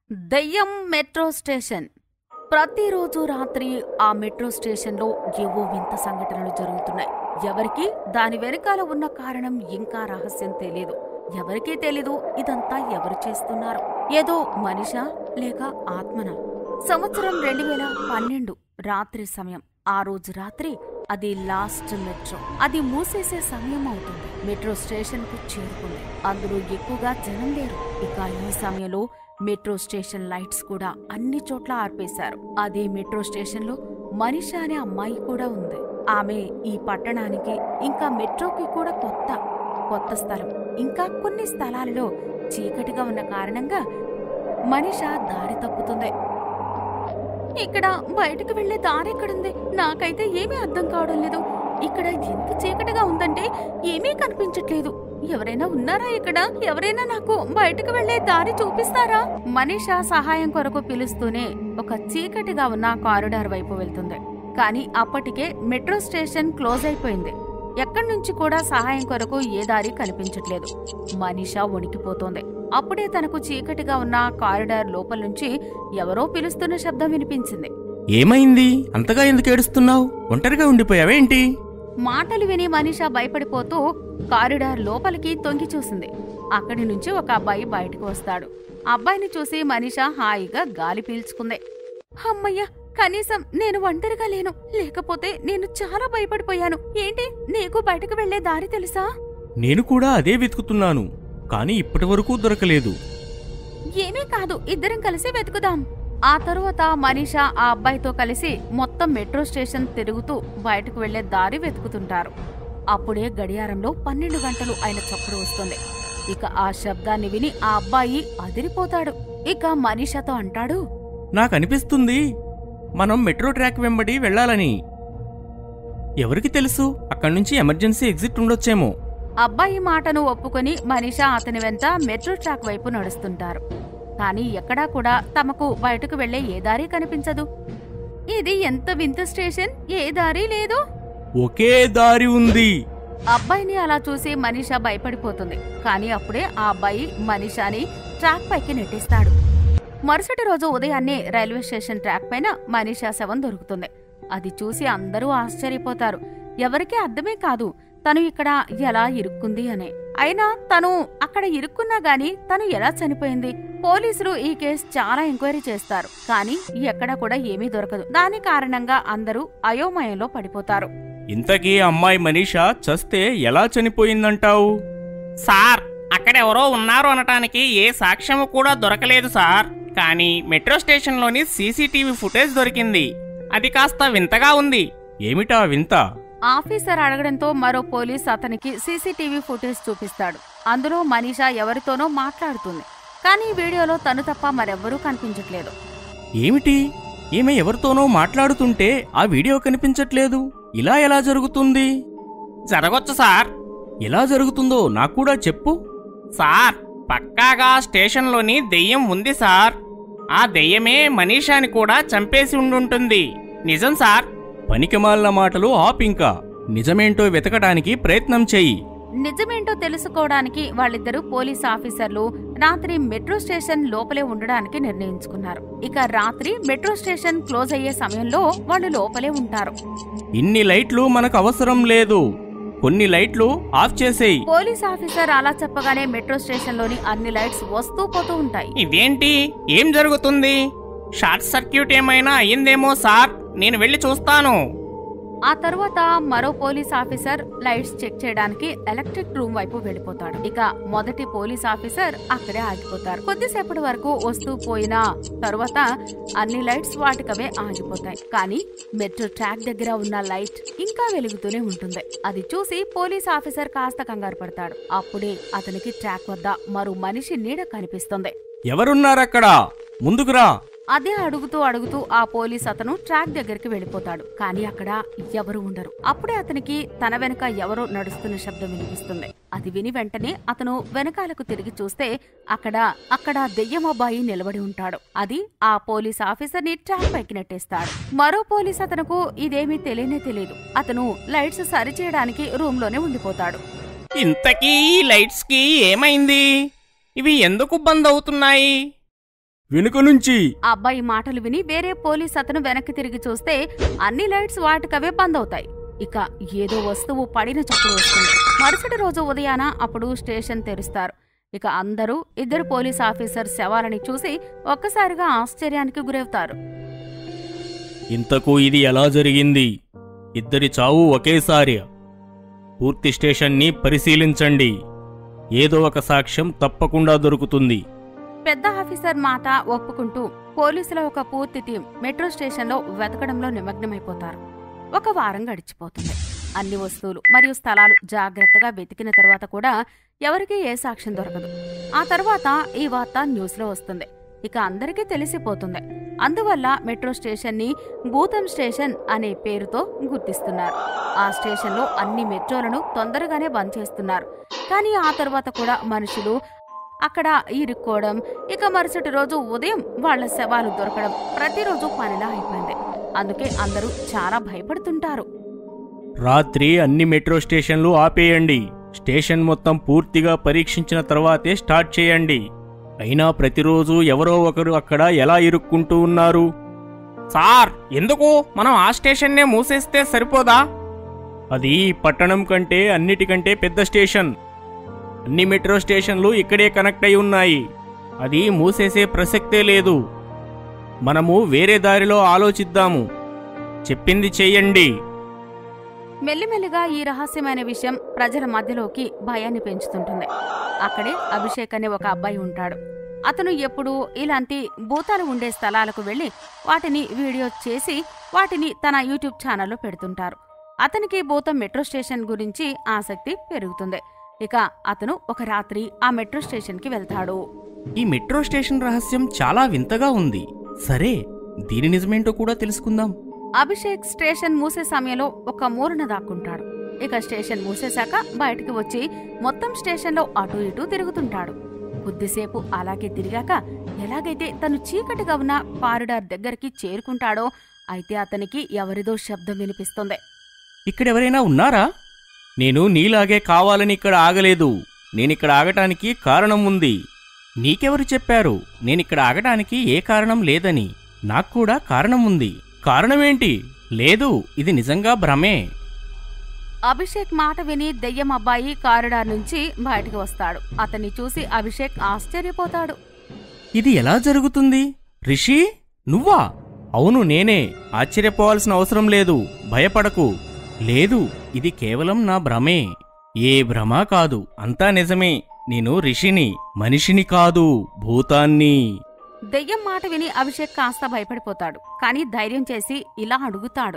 దెయ్యం metro station ప్రతిరోజు రాత్రి ఆ మెట్రో స్టేషన్లో ఏవో వింత సంఘటనలు జరుగుతున్నాయి ఎవరికి దాని వెనకాల ఉన్న కారణం ఇంకా రహస్యం తెలియదు ఎవరికీ తెలీదు ఇదంతా ఎవరు చేస్తున్నారు ఏదో మనిషా లేక ఆత్మనా సంవత్సరం రెండు వేల పన్నెండు రాత్రి సమయం ఆ రోజు రాత్రి అది లాస్ట్ మెట్రో అది మూసేసే సమయం అవుతుంది మెట్రో స్టేషన్ కు చేరుకుంది అందులో ఎక్కువగా జనం లేరు ఇక ఈ సమయంలో మెట్రో స్టేషన్ లైట్స్ కూడా అన్ని చోట్ల ఆర్పేశారు అదే మెట్రో స్టేషన్ లో మనిష అనే అమ్మాయి కూడా ఉంది ఆమె ఈ పట్టణానికి ఇంకా మెట్రోకి కూడా కొత్త కొత్త స్థలం ఇంకా కొన్ని స్థలాలలో చీకటిగా ఉన్న కారణంగా మనిష దారి తప్పుతుంది ఇక్కడ బయటకు వెళ్లే దారి ఎక్కడుంది నాకైతే ఏమీ అర్థం కావడం లేదు ఇక్కడ ఎంత చీకటిగా ఉందంటే ఏమీ కనిపించట్లేదు ఎవరైనా ఉన్నారా ఇక్కడ ఎవరైనా నాకు బయటకు వెళ్లే దారి చూపిస్తారా మనీషా సహాయం కొరకు పిలుస్తూనే ఒక చీకటిగా ఉన్న కారిడార్ వైపు వెళ్తుంది కానీ అప్పటికే మెట్రో స్టేషన్ క్లోజ్ అయిపోయింది ఎక్కడి నుంచి కూడా సహాయం కొరకు ఏ దారి కనిపించట్లేదు మనీషా వణికిపోతోంది అప్పుడే తనకు చీకటిగా ఉన్న కారిడార్ లోపల నుంచి ఎవరో పిలుస్తున్న శబ్దం వినిపించింది ఏమైంది అంతగా ఎందుకు ఏడుస్తున్నావు ఒంటరిగా ఉండిపోయావేంటి మాటలు విని మనీషా భయపడిపోతూ కారిడార్ లోపలికి తొంగి చూసింది అక్కడి నుంచి ఒక అబ్బాయి బయటకు వస్తాడు అబ్బాయిని చూసి మనీషా హాయిగా గాలి పీల్చుకుంది అమ్మయ్య కనీసం నేను ఒంటరిగా లేను లేకపోతే నేను చాలా భయపడిపోయాను ఏంటి నీకు బయటకు వెళ్లే దారి తెలుసా నేను కూడా అదే వెతుకుతున్నాను కానీ ఇప్పటివరకు దొరకలేదు ఏమీ కాదు ఇద్దరం కలిసి వెతుకుదాం ఆ తరువాత మనీషా ఆ అబ్బాయితో కలిసి మొత్తం మెట్రో స్టేషన్ తిరుగుతూ బయటకు వెళ్లే దారి వెతుకుతుంటారు అప్పుడే గడియారంలో పన్నెండు గంటలు అయిన చప్పుడు వస్తుంది ఇక ఆ శబ్దాన్ని విని ఆ అబ్బాయి అదిరిపోతాడు ఇక మనీషాతో అంటాడు నాకు అనిపిస్తుంది మనం మెట్రో ట్రాక్ వెంబడి వెళ్ళాలని ఎవరికి తెలుసు అక్కడి నుంచి ఎమర్జెన్సీ ఎగ్జిట్ ఉండొచ్చేమో అబ్బాయి మాటను ఒప్పుకొని మనీషా అతని వెంట మెట్రో ట్రాక్ వైపు నడుస్తుంటారు కానీ ఎక్కడా కూడా తమకు బయటకు వెళ్లే ఏ దారి కనిపించదు ఇది ఎంత వింత స్టేషన్ ఏ దారి లేదు ఒకే దారి ఉంది అబ్బాయిని అలా చూసి మనీషా భయపడిపోతుంది కానీ అప్పుడే ఆ అబ్బాయి మనీషాని ట్రాక్ పైకి నెట్టేస్తాడు మరుసటి రోజు ఉదయాన్నే రైల్వే స్టేషన్ ట్రాక్ పైన మనీషా శవం దొరుకుతుంది అది చూసి అందరూ ఆశ్చర్యపోతారు ఎవరికీ అర్థమే కాదు తను ఇక్కడ ఎలా ఇరుక్కుంది అని అయినా తను అక్కడ ఇరుక్కున్నా గాని తను ఎలా చనిపోయింది పోలీసులు ఈ కేసు చాలా ఎంక్వైరీ చేస్తారు కానీ ఎక్కడా కూడా ఏమీ దొరకదు దాని కారణంగా అందరూ అయోమయంలో పడిపోతారు ఇంతకీ అమ్మాయి మనీషా చస్తే ఎలా చనిపోయిందంటావు సార్ అక్కడెవరో ఉన్నారు అనటానికి ఏ సాక్ష్యము కూడా దొరకలేదు సార్ కానీ మెట్రో స్టేషన్లోని సీసీటీవీ ఫుటేజ్ దొరికింది అది కాస్త వింతగా ఉంది ఏమిటా వింత ఆఫీసర్ అడగడంతో మరో పోలీస్ అతనికి సీసీటీవీ ఫుటేజ్ చూపిస్తాడు అందులో మనీషా ఎవరితోనో మాట్లాడుతుంది కానీ ఈ వీడియోలో తను తప్ప మరెవ్వరూ కనిపించట్లేదు ఏమిటి ఈమె ఎవరితోనో మాట్లాడుతుంటే ఆ వీడియో కనిపించట్లేదు ఇలా ఎలా జరుగుతుంది జరగొచ్చు సార్ ఎలా జరుగుతుందో నాకు కూడా చెప్పు సార్ పక్కాగా స్టేషన్లోని దెయ్యం ఉంది సార్ ఆ దెయ్యమే మనీషాని కూడా చంపేసి ఉండుంటుంది నిజం సార్ పనికిమాలిన మాటలు ఆపింకా నిజమేంటో వెతకడానికి ప్రయత్నం చెయ్యి నిజమేంటో తెలుసుకోవడానికి వాళ్ళిద్దరూ పోలీస్ ఆఫీసర్లు రాత్రి మెట్రో స్టేషన్ లోపలే ఉండడానికి నిర్ణయించుకున్నారు ఇక రాత్రి మెట్రో స్టేషన్ క్లోజ్ అయ్యే సమయంలో వాళ్ళు లోపలే ఉంటారు ఇన్ని లైట్లు మనకు అవసరం లేదు కొన్ని లైట్లు ఆఫ్ చేసేయి పోలీస్ ఆఫీసర్ అలా చెప్పగానే మెట్రో స్టేషన్లోని అన్ని లైట్స్ వస్తూ పోతూ ఉంటాయి ఇదేంటి ఏం జరుగుతుంది షార్ట్ సర్క్యూట్ ఏమైనా అయ్యిందేమో సార్ నేను వెళ్ళి చూస్తాను ఆ తర్వాత మరో పోలీస్ ఆఫీసర్ లైట్స్ చెక్ చేయడానికి ఎలక్ట్రిక్ రూమ్ వైపు వెళ్ళిపోతాడు ఇక మొదటి పోలీస్ ఆఫీసర్ అక్కడే ఆగిపోతారు కొద్దిసేపటి వరకు వస్తూ పోయిన తరువాత అన్ని లైట్స్ వాటికవే ఆగిపోతాయి కానీ మెట్రో ట్రాక్ దగ్గర ఉన్న లైట్ ఇంకా వెలుగుతూనే ఉంటుంది అది చూసి పోలీస్ ఆఫీసర్ కాస్త కంగారు పడతాడు అప్పుడే అతనికి ట్రాక్ వద్ద మరో మనిషి నీడ కనిపిస్తుంది ఎవరున్నారక్కడ ముందుకురా అదే అడుగుతూ అడుగుతూ ఆ పోలీస్ అతను ట్రాక్ దగ్గరికి వెళ్ళిపోతాడు కానీ అక్కడ ఎవరు ఉండరు అప్పుడే అతనికి తన వెనక ఎవరో నడుస్తున్న శబ్దం వినిపిస్తుంది అది విని వెంటనే అతను వెనకాలకు తిరిగి చూస్తే అక్కడ అక్కడ దెయ్యం అబ్బాయి నిలబడి ఉంటాడు అది ఆ పోలీస్ ఆఫీసర్ ని ట్రాక్ పైకి నెట్టేస్తాడు మరో పోలీస్ అతనుకు ఇదేమీ తెలియనే తెలియదు అతను లైట్స్ సరిచేయడానికి రూమ్ లోనే ఉండిపోతాడు ఇంతకీ ఈ లైట్స్కి ఏమైంది ఇవి ఎందుకు బంద్ అవుతున్నాయి వెనుక నుంచి ఆ అబ్బాయి మాటలు విని వేరే పోలీస్ అతను వెనక్కి తిరిగి చూస్తే అన్ని లైట్స్ వాటికవే బంద్ అవుతాయి ఇక ఏదో వస్తువు పడిన చప్పుడు వస్తుంది మరుసటి రోజు ఉదయాన అప్పుడు స్టేషన్ తెరుస్తారు ఇక అందరూ ఇద్దరు పోలీస్ ఆఫీసర్ శవాలని చూసి ఒక్కసారిగా ఆశ్చర్యానికి గురవుతారు ఇంతకు ఇది ఎలా జరిగింది ఇద్దరి చావు ఒకేసారి పూర్తి స్టేషన్ని పరిశీలించండి ఏదో ఒక సాక్ష్యం తప్పకుండా దొరుకుతుంది పెద్ద ఆఫీసర్ మాట ఒప్పుకుంటూ పోలీసుల ఒక పూర్తి టీం మెట్రో స్టేషన్లో వెతకడంలో నిమగ్నమైపోతారు ఒక వారం గడిచిపోతుంది అన్ని వస్తువులు మరియు స్థలాలు జాగ్రత్తగా వెతికిన తర్వాత కూడా ఎవరికీ ఏ సాక్ష్యం దొరకదు ఆ తర్వాత ఈ వార్త న్యూస్లో వస్తుంది ఇక అందరికీ తెలిసిపోతుంది అందువల్ల మెట్రో స్టేషన్ని భూతం స్టేషన్ అనే పేరుతో గుర్తిస్తున్నారు ఆ స్టేషన్లో అన్ని మెట్రోలను తొందరగానే బంద్ చేస్తున్నారు కానీ ఆ తర్వాత కూడా మనుషులు అక్కడ ఇరుక్కోవడం ఇక మరుసటి రోజు ఉదయం వాళ్ళ శవాలు దొరకడం ప్రతిరోజు పనిలా అయిపోయింది అందుకే అందరూ చాలా భయపడుతుంటారు రాత్రి అన్ని మెట్రో స్టేషన్లు ఆపేయండి స్టేషన్ మొత్తం పూర్తిగా పరీక్షించిన తర్వాతే స్టార్ట్ చేయండి అయినా ప్రతిరోజు ఎవరో ఒకరు అక్కడ ఎలా ఇరుక్కుంటూ ఉన్నారు సార్ ఎందుకు మనం ఆ స్టేషన్నే మూసేస్తే సరిపోదా అది ఈ పట్టణం కంటే అన్నిటికంటే పెద్ద స్టేషన్ అన్ని మెట్రో స్టేషన్లు ఇక్కడే కనెక్ట్ అయి ఉన్నాయి అది మూసేసే ప్రసక్తే లేదు మనము వేరే దారిలో ఆలోచిద్దాము చెప్పింది చెయ్యండి మెల్లిమెల్లిగా ఈ రహస్యమైన విషయం ప్రజల మధ్యలోకి భయాన్ని పెంచుతుంటుంది అక్కడే అభిషేక్ అనే ఒక అబ్బాయి ఉంటాడు అతను ఎప్పుడూ ఇలాంటి భూతాలు ఉండే స్థలాలకు వెళ్లి వాటిని వీడియో చేసి వాటిని తన యూట్యూబ్ ఛానల్లో పెడుతుంటారు అతనికి భూతం మెట్రో స్టేషన్ గురించి ఆసక్తి పెరుగుతుంది ఇక అతను ఒక రాత్రి ఆ మెట్రో స్టేషన్కి వెళ్తాడు ఈ మెట్రో స్టేషన్ రహస్యం చాలా వింతగా ఉంది సరే దీని నిజమేంటో కూడా తెలుసుకుందాం అభిషేక్ స్టేషన్ మూసే సమయంలో ఒక మూలన దాక్కుంటాడు ఇక స్టేషన్ మూసేశాక బయటికి వచ్చి మొత్తం స్టేషన్లో అటూ ఇటూ తిరుగుతుంటాడు కొద్దిసేపు అలాగే తిరిగాక ఎలాగైతే తను చీకటిగా ఉన్న కారిడార్ దగ్గరికి చేరుకుంటాడో అయితే అతనికి ఎవరిదో శబ్దం వినిపిస్తుంది ఇక్కడెవరైనా ఉన్నారా నేను నీలాగే కావాలని ఇక్కడ ఆగలేదు నేనిక్కడ ఆగటానికి కారణం ఉంది నీకెవరు చెప్పారు నేనిక్కడ ఆగటానికి ఏ కారణం లేదని నాకు కూడా కారణం ఉంది కారణమేంటి లేదు ఇది నిజంగా భ్రమే అభిషేక్ మాట విని దెయ్యం అబ్బాయి కారిడార్ నుంచి బయటికి వస్తాడు అతన్ని చూసి అభిషేక్ ఆశ్చర్యపోతాడు ఇది ఎలా జరుగుతుంది రిషి నువ్వా అవును నేనే ఆశ్చర్యపోవాల్సిన అవసరం లేదు భయపడకు లేదు ఇది కేవలం నా భ్రమే ఏ భ్రమ కాదు అంతా నిజమే నేను రిషిని మనిషిని కాదు భూతాన్ని దెయ్యం మాట విని అభిషేక్ కాస్త భయపడిపోతాడు కానీ ధైర్యం చేసి ఇలా అడుగుతాడు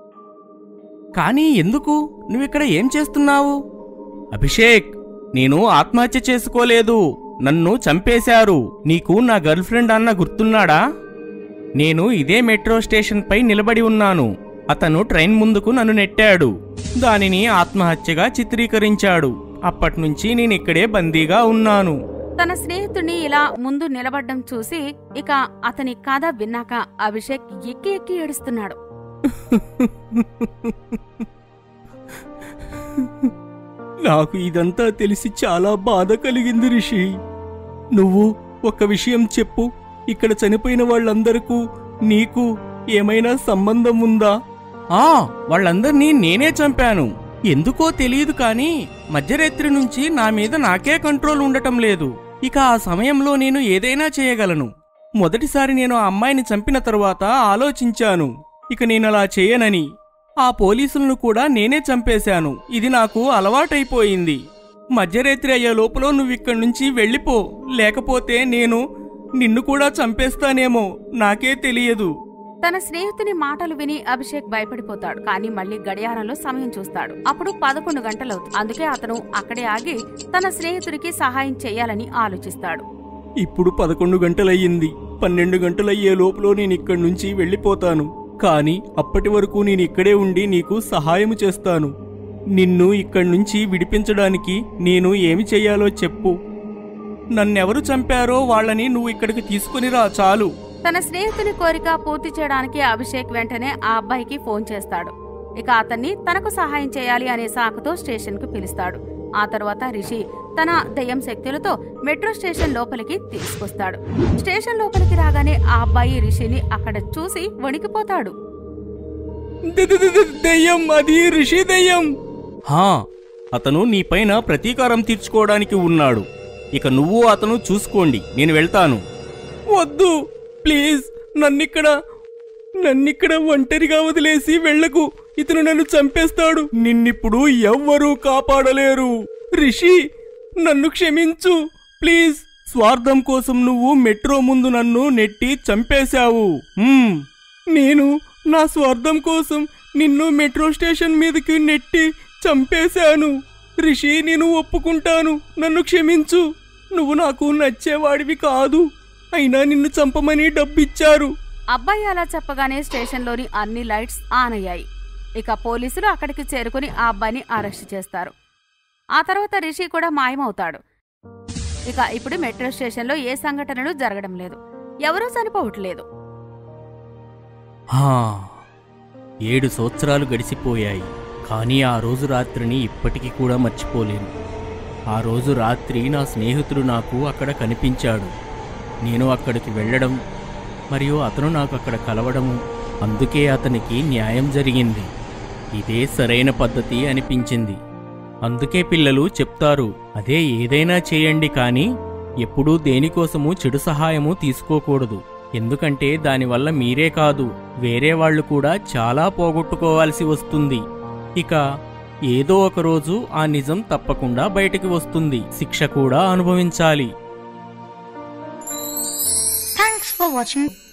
కానీ ఎందుకు నువ్విక్కడ ఏం చేస్తున్నావు అభిషేక్ నేను ఆత్మహత్య చేసుకోలేదు నన్ను చంపేశారు నీకు నా గర్ల్ ఫ్రెండ్ అన్న గుర్తున్నాడా నేను ఇదే మెట్రో స్టేషన్పై నిలబడి ఉన్నాను అతను ట్రైన్ ముందుకు నన్ను నెట్టాడు దానిని ఆత్మహత్యగా చిత్రీకరించాడు అప్పట్నుంచి నేను ఇక్కడే బందీగా ఉన్నాను తన స్నేహితుడిని ఇలా ముందు నిలబడ్డం చూసి ఇక అతని కథ విన్నాక అభిషేక్ ఎక్కి ఎక్కి ఏడుస్తున్నాడు నాకు ఇదంతా తెలిసి చాలా బాధ కలిగింది రిషి నువ్వు ఒక విషయం చెప్పు ఇక్కడ చనిపోయిన వాళ్ళందరకు నీకు ఏమైనా సంబంధం ఉందా ఆ వాళ్ళందర్నీ నేనే చంపాను ఎందుకో తెలియదు కానీ మధ్యరాత్రి నుంచి నా మీద నాకే కంట్రోల్ ఉండటం లేదు ఇక ఆ సమయంలో నేను ఏదైనా చేయగలను మొదటిసారి నేను ఆ అమ్మాయిని చంపిన తరువాత ఆలోచించాను ఇక నేను అలా చేయనని ఆ పోలీసులను కూడా నేనే చంపేశాను ఇది నాకు అలవాటైపోయింది మధ్యరాత్రి అయ్యే లోపల నువ్విక్కడి నుంచి వెళ్ళిపో లేకపోతే నేను నిన్ను కూడా చంపేస్తానేమో నాకే తెలియదు తన స్నేహితుని మాటలు విని అభిషేక్ భయపడిపోతాడు కానీ మళ్ళీ గడియారంలో సమయం చూస్తాడు అప్పుడు పదకొండు గంటలవుతుంది అందుకే అతను అక్కడే ఆగి తన స్నేహితుడికి సహాయం చేయాలని ఆలోచిస్తాడు ఇప్పుడు పదకొండు గంటలయ్యింది పన్నెండు గంటలయ్యే లోపల నేను ఇక్కడి నుంచి వెళ్ళిపోతాను కానీ అప్పటి వరకు నేను ఇక్కడే ఉండి నీకు సహాయము చేస్తాను నిన్ను ఇక్కడి నుంచి విడిపించడానికి నేను ఏమి చెయ్యాలో చెప్పు నన్నెవరు చంపారో వాళ్ళని నువ్వు ఇక్కడికి తీసుకుని రా చాలు తన స్నేహితుని కోరిక పూర్తి చేయడానికి అభిషేక్ వెంటనే ఆ అబ్బాయికి ఫోన్ చేస్తాడు ఇక అతన్ని తనకు సహాయం చేయాలి అనే సాకుతో స్టేషన్ కు పిలుస్తాడు ఆ తర్వాత రిషి తన దయ్యం శక్తులతో మెట్రో స్టేషన్ లోపలికి తీసుకొస్తాడు స్టేషన్ లోపలికి రాగానే ఆ అబ్బాయి రిషిని అక్కడ చూసి వణికిపోతాడు ద- ద- ద- ద- దెయ్యం అది ఋషి దెయ్యం హా అతను నీపైన ప్రతీకారం తీర్చుకోవడానికి ఉన్నాడు ఇక నువ్వు అతను చూసుకోండి నేను వెళ్తాను వద్దు ప్లీజ్ నన్నిక్కడ నన్నిక్కడ ఒంటరిగా వదిలేసి వెళ్ళకు ఇతను నన్ను చంపేస్తాడు నిన్నిప్పుడు ఎవ్వరూ కాపాడలేరు రిషి నన్ను క్షమించు ప్లీజ్ స్వార్థం కోసం నువ్వు మెట్రో ముందు నన్ను నెట్టి చంపేశావు మ్మ్. నేను నా స్వార్థం కోసం నిన్ను మెట్రో స్టేషన్ మీదకి నెట్టి చంపేశాను రిషి నేను ఒప్పుకుంటాను నన్ను క్షమించు నువ్వు నాకు నచ్చేవాడివి కాదు అయినా నిన్ను చంపమని డబ్బిచ్చారు అబ్బాయి అలా చెప్పగానే స్టేషన్లోని అన్ని లైట్స్ ఆన్ అయ్యాయి ఇక పోలీసులు అక్కడికి చేరుకుని ఆ అబ్బాయిని అరెస్ట్ చేస్తారు ఆ తర్వాత రిషి కూడా మాయమవుతాడు ఇక ఇప్పుడు మెట్రో స్టేషన్లో ఏ సంఘటనలు జరగడం లేదు ఎవరూ చనిపోవట్లేదు హా, ఏడు సంవత్సరాలు గడిచిపోయాయి కానీ ఆ రోజు రాత్రిని ఇప్పటికీ కూడా మర్చిపోలేను ఆ రోజు రాత్రి నా స్నేహితుడు నాకు అక్కడ కనిపించాడు నేను అక్కడికి వెళ్ళడం మరియు అతను నాకు అక్కడ కలవడము అందుకే అతనికి న్యాయం జరిగింది ఇదే సరైన పద్ధతి అనిపించింది అందుకే పిల్లలు చెప్తారు అదే ఏదైనా చేయండి కానీ ఎప్పుడూ దేనికోసము చెడు సహాయము తీసుకోకూడదు ఎందుకంటే దానివల్ల మీరే కాదు వేరే వాళ్ళు కూడా చాలా పోగొట్టుకోవాల్సి వస్తుంది ఇక ఏదో ఒక రోజు ఆ నిజం తప్పకుండా బయటికి వస్తుంది శిక్ష కూడా అనుభవించాలి Thanks for watching.